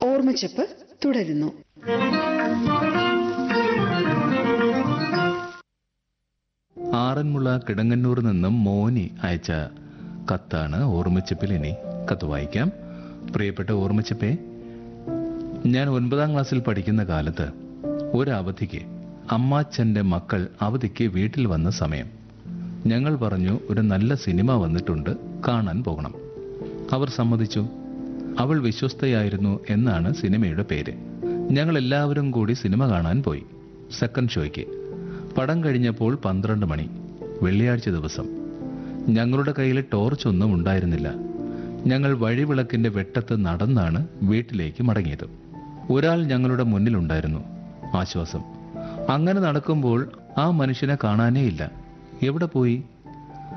ഓർമ്മച്ചപ്പ് തുടരുന്നു ആറന്മുള കിടങ്ങന്നൂർ നിന്നും മോനി അയച്ച കത്താണ് ഓർമ്മച്ചപ്പിൽ ഇനി കത്ത് വായിക്കാം പ്രിയപ്പെട്ട ഓർമ്മച്ചപ്പേ ഞാൻ ഒൻപതാം ക്ലാസ്സിൽ പഠിക്കുന്ന കാലത്ത് ഒരു അവധിക്ക് അമ്മാച്ചന്റെ മക്കൾ അവധിക്ക് വീട്ടിൽ വന്ന സമയം ഞങ്ങൾ പറഞ്ഞു ഒരു നല്ല സിനിമ വന്നിട്ടുണ്ട് കാണാൻ പോകണം അവർ സമ്മതിച്ചു അവൾ വിശ്വസ്തയായിരുന്നു എന്നാണ് സിനിമയുടെ പേര് ഞങ്ങൾ എല്ലാവരും കൂടി സിനിമ കാണാൻ പോയി സെക്കൻഡ് ഷോയ്ക്ക് പടം കഴിഞ്ഞപ്പോൾ പന്ത്രണ്ട് മണി വെള്ളിയാഴ്ച ദിവസം ഞങ്ങളുടെ കയ്യിൽ ടോർച്ച് ഒന്നും ഉണ്ടായിരുന്നില്ല ഞങ്ങൾ വഴിവിളക്കിന്റെ വെട്ടത്ത് നടന്നാണ് വീട്ടിലേക്ക് മടങ്ങിയത് ഒരാൾ ഞങ്ങളുടെ മുന്നിലുണ്ടായിരുന്നു ആശ്വാസം അങ്ങനെ നടക്കുമ്പോൾ ആ മനുഷ്യനെ കാണാനേ ഇല്ല എവിടെ പോയി